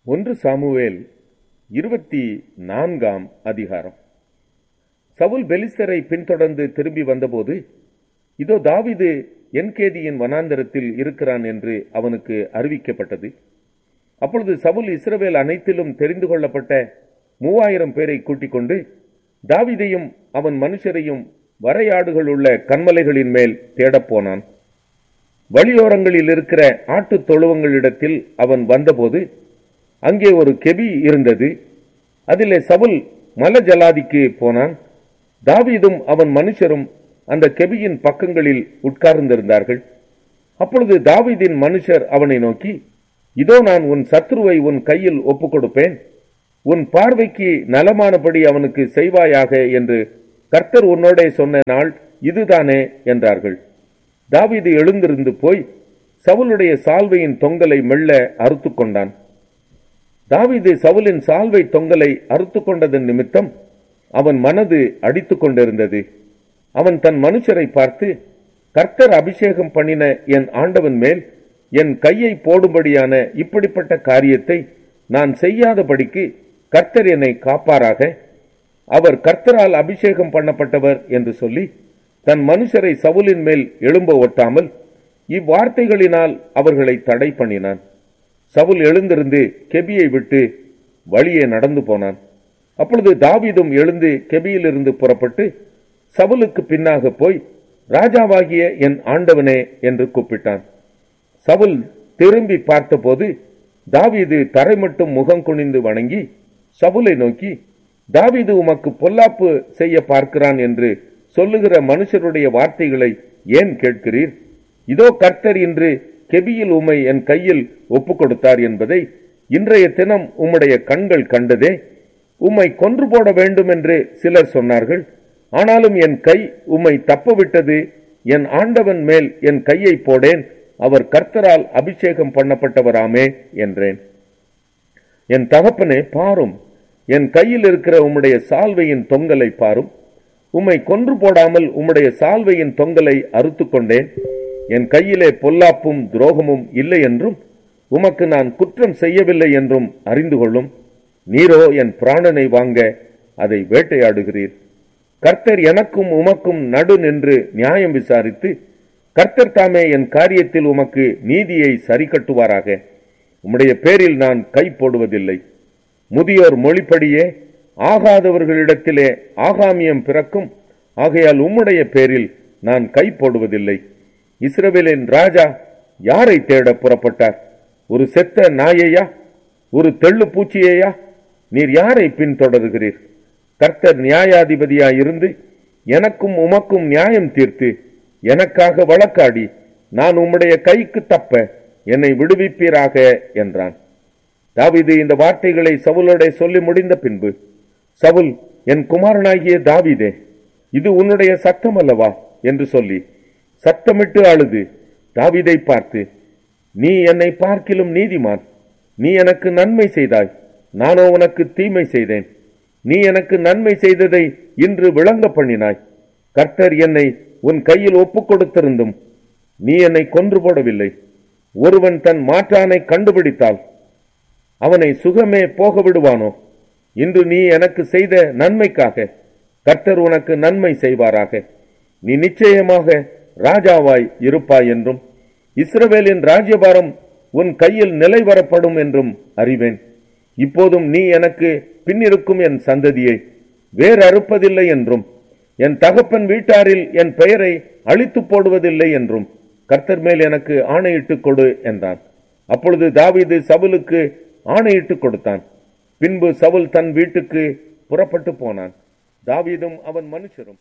ஒன்று சாமுவேல் இருபத்தி நான்காம் அதிகாரம் சவுல் பெலிஸ்தரை பின்தொடர்ந்து திரும்பி வந்தபோது இதோ தாவீது என்கேதியின் வனாந்தரத்தில் இருக்கிறான் என்று அவனுக்கு அறிவிக்கப்பட்டது அப்பொழுது சவுல் இஸ்ரவேல் அனைத்திலும் தெரிந்து கொள்ளப்பட்ட மூவாயிரம் பேரை கூட்டிக் கொண்டு தாவீதையும் அவன் மனுஷரையும் வரையாடுகள் உள்ள கண்மலைகளின் மேல் தேடப் போனான் வழியோரங்களில் இருக்கிற ஆட்டுத் தொழுவங்களிடத்தில் அவன் வந்தபோது அங்கே ஒரு கெபி இருந்தது அதிலே சவுல் மலஜலாதிக்கு போனான் தாவீதும் அவன் மனுஷரும் அந்த கெபியின் பக்கங்களில் உட்கார்ந்திருந்தார்கள் அப்பொழுது தாவீதின் மனுஷர் அவனை நோக்கி இதோ நான் உன் சத்ருவை உன் கையில் ஒப்புக் கொடுப்பேன் உன் பார்வைக்கு நலமானபடி அவனுக்கு செய்வாயாக என்று கர்த்தர் உன்னோடே சொன்ன நாள் இதுதானே என்றார்கள் தாவீது எழுந்திருந்து போய் சவுலுடைய சால்வையின் தொங்கலை மெல்ல அறுத்து கொண்டான் தாவீது சவுலின் சால்வை தொங்கலை அறுத்து கொண்டதன் நிமித்தம் அவன் மனது அடித்துக் கொண்டிருந்தது அவன் தன் மனுஷரை பார்த்து கர்த்தர் அபிஷேகம் பண்ணின என் ஆண்டவன் மேல் என் கையை போடும்படியான இப்படிப்பட்ட காரியத்தை நான் செய்யாதபடிக்கு கர்த்தர் என்னை காப்பாராக அவர் கர்த்தரால் அபிஷேகம் பண்ணப்பட்டவர் என்று சொல்லி தன் மனுஷரை சவுலின் மேல் எழும்ப ஒட்டாமல் இவ்வார்த்தைகளினால் அவர்களை தடை பண்ணினான் சவுல் எழுந்திருந்து கெபியை விட்டு வழியே நடந்து போனான் அப்பொழுது தாவீதும் எழுந்து கெபியிலிருந்து புறப்பட்டு சவுலுக்கு பின்னாக போய் ராஜாவாகிய என் ஆண்டவனே என்று கூப்பிட்டான் சவுல் திரும்பி பார்த்தபோது தாவீது தரை மட்டும் முகம் குனிந்து வணங்கி சவுலை நோக்கி தாவீது உமக்கு பொல்லாப்பு செய்ய பார்க்கிறான் என்று சொல்லுகிற மனுஷருடைய வார்த்தைகளை ஏன் கேட்கிறீர் இதோ கர்த்தர் இன்று கெபியில் உம்மை என் கையில் ஒப்புக் கொடுத்தார் என்பதை இன்றைய தினம் உம்முடைய கண்கள் கண்டதே உம்மை கொன்று போட வேண்டும் என்று சிலர் சொன்னார்கள் ஆனாலும் என் கை உம்மை தப்பவிட்டது என் ஆண்டவன் மேல் என் கையை போடேன் அவர் கர்த்தரால் அபிஷேகம் பண்ணப்பட்டவராமே என்றேன் என் தகப்பனே பாரும் என் கையில் இருக்கிற உம்முடைய சால்வையின் தொங்கலை பாரும் உம்மை கொன்று போடாமல் உம்முடைய சால்வையின் தொங்கலை அறுத்து கொண்டேன் என் கையிலே பொல்லாப்பும் துரோகமும் இல்லை என்றும் உமக்கு நான் குற்றம் செய்யவில்லை என்றும் அறிந்து கொள்ளும் நீரோ என் பிராணனை வாங்க அதை வேட்டையாடுகிறீர் கர்த்தர் எனக்கும் உமக்கும் நடு நின்று நியாயம் விசாரித்து கர்த்தர் தாமே என் காரியத்தில் உமக்கு நீதியை சரி கட்டுவாராக உம்முடைய பேரில் நான் கை போடுவதில்லை முதியோர் மொழிப்படியே ஆகாதவர்களிடத்திலே ஆகாமியம் பிறக்கும் ஆகையால் உம்முடைய பேரில் நான் கை போடுவதில்லை இஸ்ரவேலின் ராஜா யாரை தேட புறப்பட்டார் ஒரு செத்த நாயையா ஒரு தெள்ளு பூச்சியையா நீர் யாரை பின்தொடர்கிறீர் கர்த்தர் நியாயாதிபதியாயிருந்து எனக்கும் உமக்கும் நியாயம் தீர்த்து எனக்காக வழக்காடி நான் உம்முடைய கைக்கு தப்ப என்னை விடுவிப்பீராக என்றான் தாவிது இந்த வார்த்தைகளை சவுலோட சொல்லி முடிந்த பின்பு சவுல் என் குமாரனாகிய தாவிதே இது உன்னுடைய சத்தம் அல்லவா என்று சொல்லி சத்தமிட்டு அழுது தாவிதை பார்த்து நீ என்னை பார்க்கிலும் நீதிமான் நீ எனக்கு நன்மை செய்தாய் நானோ உனக்கு தீமை செய்தேன் நீ எனக்கு நன்மை செய்ததை இன்று விளங்க பண்ணினாய் கர்த்தர் என்னை உன் கையில் ஒப்புக் கொடுத்திருந்தும் நீ என்னை கொன்று போடவில்லை ஒருவன் தன் மாற்றானை கண்டுபிடித்தால் அவனை சுகமே போக விடுவானோ இன்று நீ எனக்கு செய்த நன்மைக்காக கர்த்தர் உனக்கு நன்மை செய்வாராக நீ நிச்சயமாக ராஜாவாய் இருப்பாய் என்றும் இஸ்ரவேலின் ராஜ்யபாரம் உன் கையில் நிலை வரப்படும் என்றும் அறிவேன் இப்போதும் நீ எனக்கு பின்னிருக்கும் என் சந்ததியை வேறு அறுப்பதில்லை என்றும் என் தகப்பன் வீட்டாரில் என் பெயரை அழித்து போடுவதில்லை என்றும் கர்த்தர் மேல் எனக்கு ஆணையிட்டு கொடு என்றான் அப்பொழுது தாவீது சவுலுக்கு ஆணையிட்டு கொடுத்தான் பின்பு சவுல் தன் வீட்டுக்கு புறப்பட்டு போனான் தாவீதும் அவன் மனுஷரும்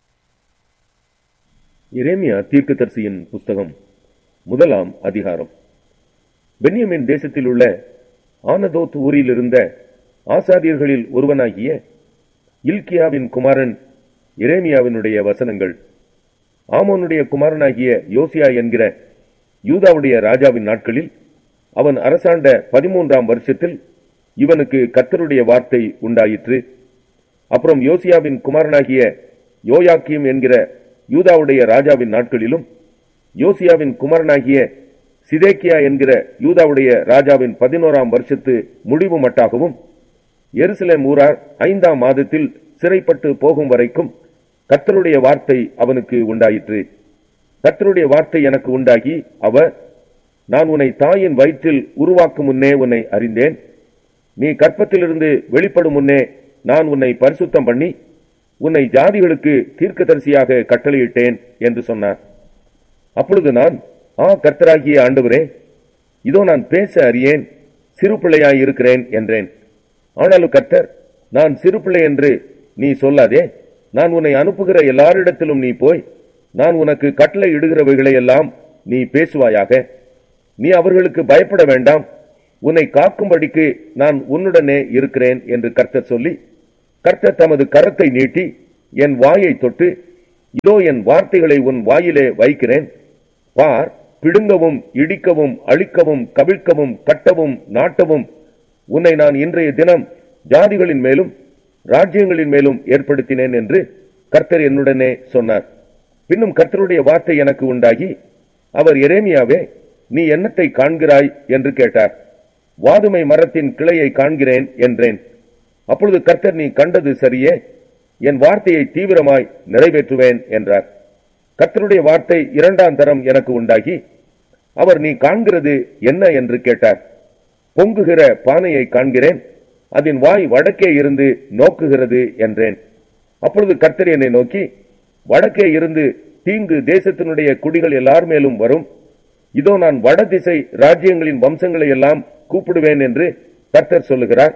இரேமியா தீர்க்கதரிசியின் புஸ்தகம் முதலாம் அதிகாரம் பென்யமின் தேசத்தில் உள்ள ஆனதோத் ஊரில் இருந்த ஆசாரியர்களில் ஒருவனாகிய இல்கியாவின் குமாரன் இரேமியாவினுடைய வசனங்கள் ஆமோனுடைய குமாரனாகிய யோசியா என்கிற யூதாவுடைய ராஜாவின் நாட்களில் அவன் அரசாண்ட பதிமூன்றாம் வருஷத்தில் இவனுக்கு கர்த்தருடைய வார்த்தை உண்டாயிற்று அப்புறம் யோசியாவின் குமாரனாகிய யோயாக்கியம் என்கிற யூதாவுடைய ராஜாவின் நாட்களிலும் யோசியாவின் குமாரனாகிய சிதேக்கியா என்கிற யூதாவுடைய ராஜாவின் பதினோராம் வருஷத்து முடிவு மட்டாகவும் எருசலேம் ஊரார் ஐந்தாம் மாதத்தில் சிறைப்பட்டு போகும் வரைக்கும் கர்த்தருடைய வார்த்தை அவனுக்கு உண்டாயிற்று கர்த்தருடைய வார்த்தை எனக்கு உண்டாகி அவர் நான் உன்னை தாயின் வயிற்றில் உருவாக்கும் முன்னே உன்னை அறிந்தேன் நீ கற்பத்திலிருந்து வெளிப்படும் முன்னே நான் உன்னை பரிசுத்தம் பண்ணி உன்னை ஜாதிகளுக்கு தீர்க்கதரிசியாக கட்டளையிட்டேன் என்று சொன்னார் அப்பொழுது நான் ஆ கர்த்தராகிய ஆண்டவரே இதோ நான் பேச அறியேன் சிறு பிள்ளையாய் இருக்கிறேன் என்றேன் ஆனாலும் கர்த்தர் நான் சிறு பிள்ளை என்று நீ சொல்லாதே நான் உன்னை அனுப்புகிற எல்லாரிடத்திலும் நீ போய் நான் உனக்கு கட்டளை இடுகிறவைகளை எல்லாம் நீ பேசுவாயாக நீ அவர்களுக்கு பயப்பட வேண்டாம் உன்னை காக்கும்படிக்கு நான் உன்னுடனே இருக்கிறேன் என்று கர்த்தர் சொல்லி கர்த்தர் தமது கரத்தை நீட்டி என் வாயை தொட்டு இதோ என் வார்த்தைகளை உன் வாயிலே வைக்கிறேன் பார் பிடுங்கவும் இடிக்கவும் அழிக்கவும் கவிழ்க்கவும் கட்டவும் நாட்டவும் உன்னை நான் இன்றைய தினம் ஜாதிகளின் மேலும் ராஜ்யங்களின் மேலும் ஏற்படுத்தினேன் என்று கர்த்தர் என்னுடனே சொன்னார் பின்னும் கர்த்தருடைய வார்த்தை எனக்கு உண்டாகி அவர் எரேமியாவே நீ என்னத்தை காண்கிறாய் என்று கேட்டார் வாதுமை மரத்தின் கிளையை காண்கிறேன் என்றேன் அப்பொழுது கர்த்தர் நீ கண்டது சரியே என் வார்த்தையை தீவிரமாய் நிறைவேற்றுவேன் என்றார் கர்த்தருடைய வார்த்தை இரண்டாம் தரம் எனக்கு உண்டாகி அவர் நீ காண்கிறது என்ன என்று கேட்டார் பொங்குகிற பானையை காண்கிறேன் அதன் வாய் வடக்கே இருந்து நோக்குகிறது என்றேன் அப்பொழுது கர்த்தர் என்னை நோக்கி வடக்கே இருந்து தீங்கு தேசத்தினுடைய குடிகள் எல்லார் மேலும் வரும் இதோ நான் வடதிசை ராஜ்யங்களின் வம்சங்களை எல்லாம் கூப்பிடுவேன் என்று கர்த்தர் சொல்லுகிறார்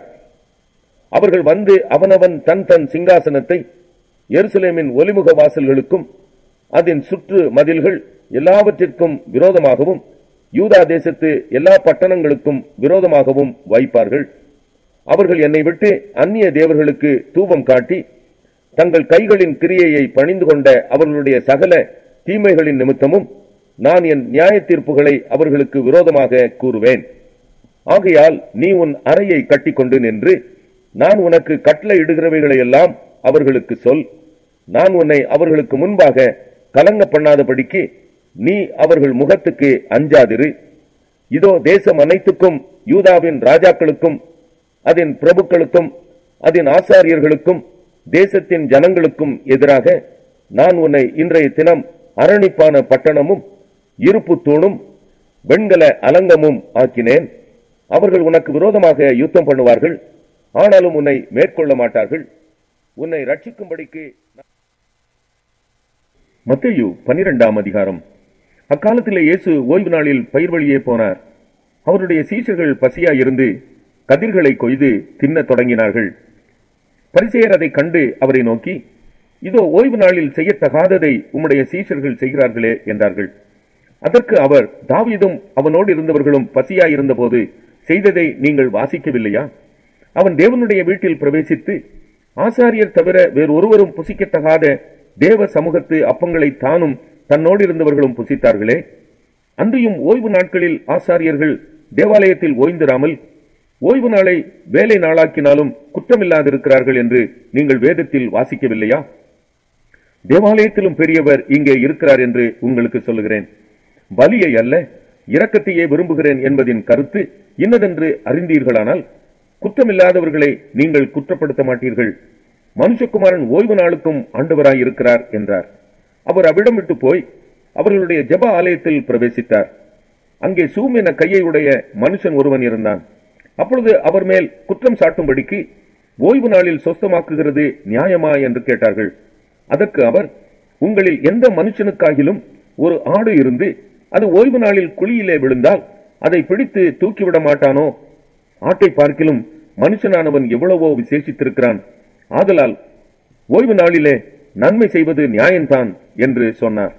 அவர்கள் வந்து அவனவன் தன் தன் சிங்காசனத்தை எருசலேமின் ஒலிமுக வாசல்களுக்கும் அதன் சுற்று மதில்கள் எல்லாவற்றிற்கும் விரோதமாகவும் யூதா தேசத்து எல்லா பட்டணங்களுக்கும் விரோதமாகவும் வைப்பார்கள் அவர்கள் என்னை விட்டு அந்நிய தேவர்களுக்கு தூபம் காட்டி தங்கள் கைகளின் கிரியையை பணிந்து கொண்ட அவர்களுடைய சகல தீமைகளின் நிமித்தமும் நான் என் நியாய தீர்ப்புகளை அவர்களுக்கு விரோதமாக கூறுவேன் ஆகையால் நீ உன் அறையை கட்டிக்கொண்டு நின்று நான் உனக்கு கட்டளை இடுகிறவைகளை எல்லாம் அவர்களுக்கு சொல் நான் உன்னை அவர்களுக்கு முன்பாக கலங்க பண்ணாதபடிக்கு நீ அவர்கள் முகத்துக்கு அஞ்சாதிரு இதோ தேசம் அனைத்துக்கும் யூதாவின் ராஜாக்களுக்கும் அதன் பிரபுக்களுக்கும் அதன் ஆசாரியர்களுக்கும் தேசத்தின் ஜனங்களுக்கும் எதிராக நான் உன்னை இன்றைய தினம் அரணிப்பான பட்டணமும் இருப்பு தூணும் வெண்கல அலங்கமும் ஆக்கினேன் அவர்கள் உனக்கு விரோதமாக யுத்தம் பண்ணுவார்கள் ஆனாலும் உன்னை மேற்கொள்ள மாட்டார்கள் உன்னை ரட்சிக்கும்படிக்கு மத்தேயு பனிரெண்டாம் அதிகாரம் அக்காலத்திலே இயேசு ஓய்வு நாளில் பயிர் வழியே போனார் அவருடைய சீஷர்கள் பசியாயிருந்து கதிர்களை கொய்து தின்னத் தொடங்கினார்கள் பரிசேயர் அதை கண்டு அவரை நோக்கி இதோ ஓய்வு நாளில் செய்யத்தகாததை உம்முடைய சீஷர்கள் செய்கிறார்களே என்றார்கள் அதற்கு அவர் தாவீதும் அவனோடு இருந்தவர்களும் பசியாயிருந்தபோது செய்ததை நீங்கள் வாசிக்கவில்லையா அவன் தேவனுடைய வீட்டில் பிரவேசித்து ஆசாரியர் தவிர வேறு ஒருவரும் புசிக்கத்தகாத தேவ சமூகத்து அப்பங்களை தானும் தன்னோடு இருந்தவர்களும் புசித்தார்களே அன்றியும் ஓய்வு நாட்களில் ஆசாரியர்கள் தேவாலயத்தில் ஓய்ந்திராமல் ஓய்வு நாளை வேலை நாளாக்கினாலும் குற்றமில்லாதிருக்கிறார்கள் என்று நீங்கள் வேதத்தில் வாசிக்கவில்லையா தேவாலயத்திலும் பெரியவர் இங்கே இருக்கிறார் என்று உங்களுக்கு சொல்லுகிறேன் பலியை அல்ல இரக்கத்தையே விரும்புகிறேன் என்பதின் கருத்து இன்னதென்று அறிந்தீர்களானால் குற்றமில்லாதவர்களை நீங்கள் குற்றப்படுத்த மாட்டீர்கள் மனுஷகுமாரன் ஓய்வு நாளுக்கும் ஆண்டவராய் இருக்கிறார் என்றார் அவர் அவ்விடம் விட்டு போய் அவர்களுடைய ஜெப ஆலயத்தில் பிரவேசித்தார் அங்கே சூம் என கையை உடைய மனுஷன் ஒருவன் இருந்தான் அப்பொழுது அவர் மேல் குற்றம் சாட்டும்படிக்கு ஓய்வு நாளில் சொஸ்தமாக்குகிறது நியாயமா என்று கேட்டார்கள் அதற்கு அவர் உங்களில் எந்த மனுஷனுக்காகிலும் ஒரு ஆடு இருந்து அது ஓய்வு நாளில் குழியிலே விழுந்தால் அதை பிடித்து தூக்கிவிட மாட்டானோ ஆட்டை பார்க்கிலும் மனுஷனானவன் எவ்வளவோ விசேஷித்திருக்கிறான் ஆதலால் ஓய்வு நாளிலே நன்மை செய்வது நியாயம்தான் என்று சொன்னார்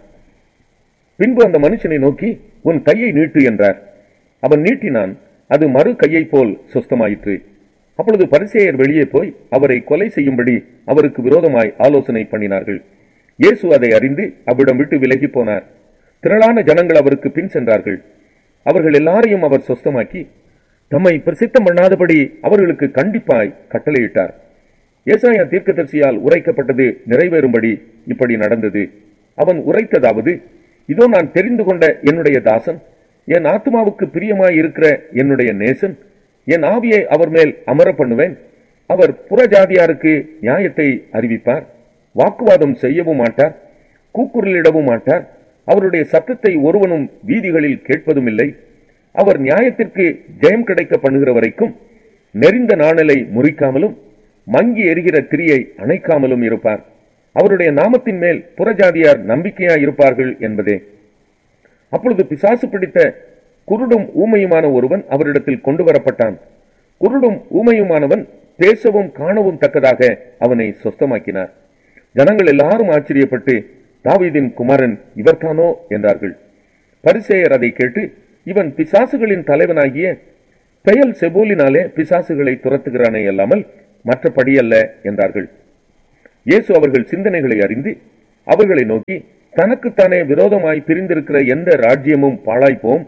பின்பு அந்த மனுஷனை நோக்கி உன் கையை நீட்டு என்றார் அவன் நீட்டினான் அது மறு கையை போல் சொஸ்தமாயிற்று அப்பொழுது பரிசேயர் வெளியே போய் அவரை கொலை செய்யும்படி அவருக்கு விரோதமாய் ஆலோசனை பண்ணினார்கள் இயேசு அதை அறிந்து அவ்விடம் விட்டு விலகி போனார் திரளான ஜனங்கள் அவருக்கு பின் சென்றார்கள் அவர்கள் எல்லாரையும் அவர் சொஸ்தமாக்கி தம்மை பிரசித்தம் பண்ணாதபடி அவர்களுக்கு கண்டிப்பாய் கட்டளையிட்டார் ஏசாயா தீர்க்கதரிசியால் உரைக்கப்பட்டது நிறைவேறும்படி இப்படி நடந்தது அவன் உரைத்ததாவது இதோ நான் தெரிந்து கொண்ட என்னுடைய தாசன் என் ஆத்மாவுக்கு பிரியமாய் இருக்கிற என்னுடைய நேசன் என் ஆவியை அவர் மேல் அமர பண்ணுவேன் அவர் புறஜாதியாருக்கு நியாயத்தை அறிவிப்பார் வாக்குவாதம் செய்யவும் மாட்டார் கூக்குரலிடவும் மாட்டார் அவருடைய சத்தத்தை ஒருவனும் வீதிகளில் கேட்பதும் இல்லை அவர் நியாயத்திற்கு ஜெயம் கிடைக்க பண்ணுகிற வரைக்கும் நெறிந்த நாணலை முறிக்காமலும் மங்கி எரிகிற திரியை அணைக்காமலும் இருப்பார் அவருடைய நாமத்தின் மேல் புறஜாதியார் நம்பிக்கையாய் இருப்பார்கள் என்பதே அப்பொழுது பிசாசு பிடித்த குருடும் ஊமையுமான ஒருவன் அவரிடத்தில் கொண்டு வரப்பட்டான் குருடும் ஊமையுமானவன் பேசவும் காணவும் தக்கதாக அவனை சொஸ்தமாக்கினார் ஜனங்கள் எல்லாரும் ஆச்சரியப்பட்டு தாவீதின் குமாரன் இவர்தானோ என்றார்கள் பரிசேயர் அதை கேட்டு இவன் பிசாசுகளின் தலைவனாகிய பெயல் செபூலினாலே பிசாசுகளை துரத்துகிறானே அல்லாமல் மற்றபடி அல்ல என்றார்கள் இயேசு அவர்கள் சிந்தனைகளை அறிந்து அவர்களை நோக்கி தனக்குத்தானே விரோதமாய் பிரிந்திருக்கிற எந்த ராஜ்யமும் பாழாய்ப்போம்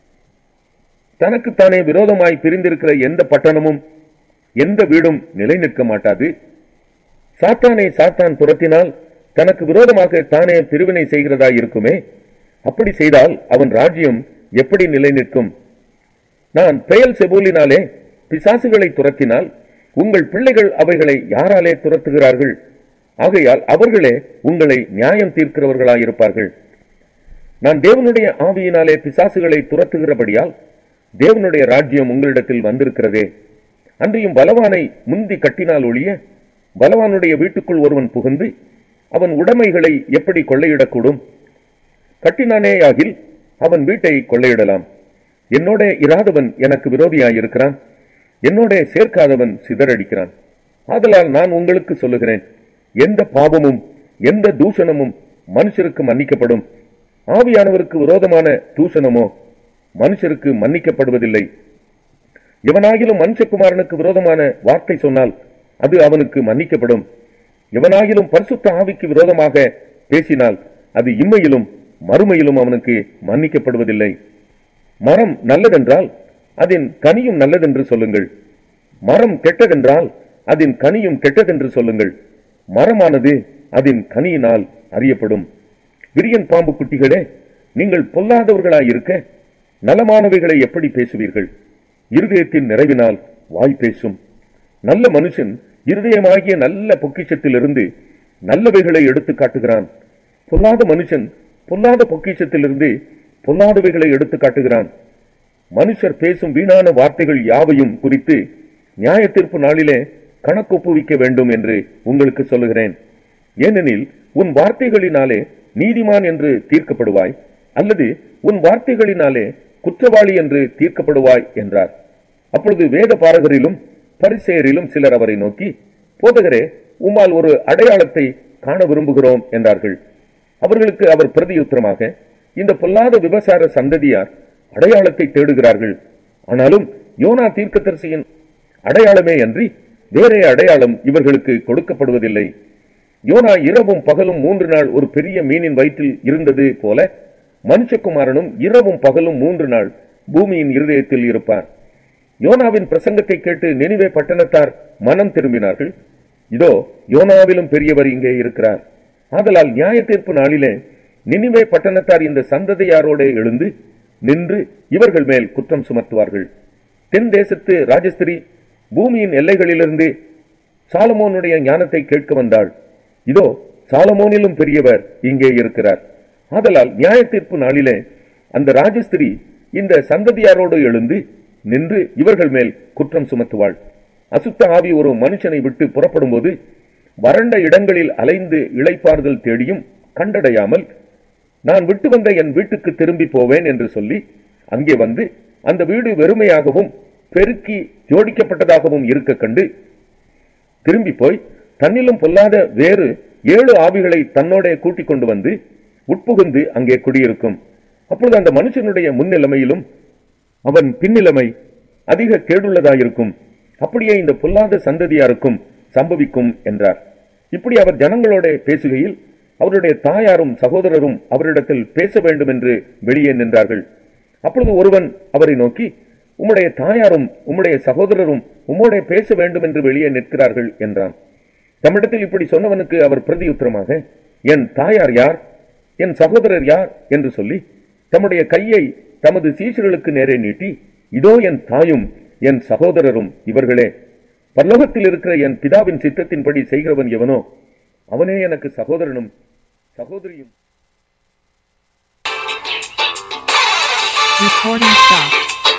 தனக்குத்தானே விரோதமாய் பிரிந்திருக்கிற எந்த பட்டணமும் எந்த வீடும் நிலை நிற்க மாட்டாது சாத்தானை சாத்தான் துரத்தினால் தனக்கு விரோதமாக தானே பிரிவினை செய்கிறதா இருக்குமே அப்படி செய்தால் அவன் ராஜ்யம் எப்படி நிலை நிற்கும் நான் பெயல் செபூலினாலே பிசாசுகளை துரத்தினால் உங்கள் பிள்ளைகள் அவைகளை யாராலே துரத்துகிறார்கள் ஆகையால் அவர்களே உங்களை நியாயம் தீர்க்கிறவர்களாயிருப்பார்கள் நான் தேவனுடைய ஆவியினாலே பிசாசுகளை துரத்துகிறபடியால் தேவனுடைய ராஜ்யம் உங்களிடத்தில் வந்திருக்கிறதே அன்றியும் பலவானை முந்தி கட்டினால் ஒழிய பலவானுடைய வீட்டுக்குள் ஒருவன் புகுந்து அவன் உடைமைகளை எப்படி கொள்ளையிடக்கூடும் கட்டினானேயாகில் அவன் வீட்டை கொள்ளையிடலாம் என்னோட இராதவன் எனக்கு விரோதியாயிருக்கிறான் என்னோட சேர்க்காதவன் சிதறடிக்கிறான் ஆதலால் நான் உங்களுக்கு சொல்லுகிறேன் எந்த பாவமும் எந்த தூஷணமும் மனுஷருக்கு மன்னிக்கப்படும் ஆவியானவருக்கு விரோதமான தூஷணமோ மனுஷருக்கு மன்னிக்கப்படுவதில்லை எவனாகிலும் மனுஷகுமாரனுக்கு விரோதமான வார்த்தை சொன்னால் அது அவனுக்கு மன்னிக்கப்படும் எவனாகிலும் பரிசுத்த ஆவிக்கு விரோதமாக பேசினால் அது இம்மையிலும் மறுமையிலும் அவனுக்கு மன்னிக்கப்படுவதில்லை மரம் நல்லதென்றால் அதன் கனியும் நல்லதென்று சொல்லுங்கள் மரம் கெட்டதென்றால் அதன் கனியும் கெட்டதென்று சொல்லுங்கள் மரமானது அதன் கனியினால் அறியப்படும் விரியன் பாம்பு குட்டிகளே நீங்கள் பொல்லாதவர்களாயிருக்க நலமானவைகளை எப்படி பேசுவீர்கள் இருதயத்தின் நிறைவினால் வாய் பேசும் நல்ல மனுஷன் இருதயமாகிய நல்ல பொக்கிஷத்திலிருந்து நல்லவைகளை எடுத்து காட்டுகிறான் பொல்லாத மனுஷன் பொல்லாத பொக்கிஷத்திலிருந்து பொல்லாதவைகளை எடுத்து காட்டுகிறான் மனுஷர் பேசும் வீணான வார்த்தைகள் யாவையும் குறித்து நியாய தீர்ப்பு நாளிலே கணக்கொப்புவிக்க வேண்டும் என்று உங்களுக்கு சொல்லுகிறேன் ஏனெனில் உன் வார்த்தைகளினாலே நீதிமான் என்று தீர்க்கப்படுவாய் அல்லது உன் வார்த்தைகளினாலே குற்றவாளி என்று தீர்க்கப்படுவாய் என்றார் அப்பொழுது வேத பாரகரிலும் பரிசெயரிலும் சிலர் அவரை நோக்கி போதகரே உம்மால் ஒரு அடையாளத்தை காண விரும்புகிறோம் என்றார்கள் அவர்களுக்கு அவர் பிரதியுத்தரமாக இந்த பொல்லாத விபசார சந்ததியார் அடையாளத்தை தேடுகிறார்கள் ஆனாலும் யோனா தீர்க்கதரிசியின் அடையாளமே அன்றி வேறே அடையாளம் இவர்களுக்கு கொடுக்கப்படுவதில்லை யோனா இரவும் பகலும் மூன்று நாள் ஒரு பெரிய மீனின் வயிற்றில் இருந்தது போல மனுஷகுமாரனும் இரவும் பகலும் மூன்று நாள் பூமியின் இருதயத்தில் இருப்பார் யோனாவின் பிரசங்கத்தை கேட்டு நினைவே பட்டணத்தார் மனம் திரும்பினார்கள் இதோ யோனாவிலும் பெரியவர் இங்கே இருக்கிறார் ஆதலால் நியாய தீர்ப்பு நாளிலே நினிவே பட்டணத்தார் இந்த சந்ததியாரோட எழுந்து நின்று இவர்கள் மேல் குற்றம் சுமத்துவார்கள் தென் தேசத்து ராஜஸ்திரி பூமியின் எல்லைகளிலிருந்து சாலமோனுடைய ஞானத்தை கேட்க வந்தாள் இதோ சாலமோனிலும் பெரியவர் இங்கே இருக்கிறார் ஆதலால் நியாய தீர்ப்பு நாளிலே அந்த ராஜஸ்திரி இந்த சந்ததியாரோடு எழுந்து நின்று இவர்கள் மேல் குற்றம் சுமத்துவாள் அசுத்த ஆவி ஒரு மனுஷனை விட்டு புறப்படும்போது வறண்ட இடங்களில் அலைந்து இளைப்பாறுதல் தேடியும் கண்டடையாமல் நான் விட்டு வந்த என் வீட்டுக்கு திரும்பி போவேன் என்று சொல்லி அங்கே வந்து அந்த வீடு வெறுமையாகவும் பெருக்கி ஜோடிக்கப்பட்டதாகவும் இருக்க கண்டு திரும்பி போய் தன்னிலும் பொல்லாத வேறு ஏழு ஆவிகளை தன்னோட கூட்டிக் கொண்டு வந்து உட்புகுந்து அங்கே குடியிருக்கும் அப்பொழுது அந்த மனுஷனுடைய முன்னிலைமையிலும் அவன் பின்னிலைமை அதிக கேடுள்ளதாயிருக்கும் அப்படியே இந்த பொல்லாத சந்ததியாருக்கும் சம்பவிக்கும் என்றார் இப்படி அவர் ஜனங்களோட பேசுகையில் அவருடைய தாயாரும் சகோதரரும் அவரிடத்தில் பேச வேண்டும் என்று வெளியே நின்றார்கள் அப்பொழுது ஒருவன் அவரை நோக்கி உம்முடைய தாயாரும் உம்முடைய சகோதரரும் உம்மோட பேச வேண்டும் என்று வெளியே நிற்கிறார்கள் என்றான் தம்மிடத்தில் இப்படி சொன்னவனுக்கு அவர் பிரதியுத்தரமாக என் தாயார் யார் என் சகோதரர் யார் என்று சொல்லி தம்முடைய கையை தமது சீஷர்களுக்கு நேரே நீட்டி இதோ என் தாயும் என் சகோதரரும் இவர்களே பரலோகத்தில் இருக்கிற என் பிதாவின் சித்தத்தின்படி செய்கிறவன் எவனோ அவனே எனக்கு சகோதரனும் சகோதரியும் Recording stopped.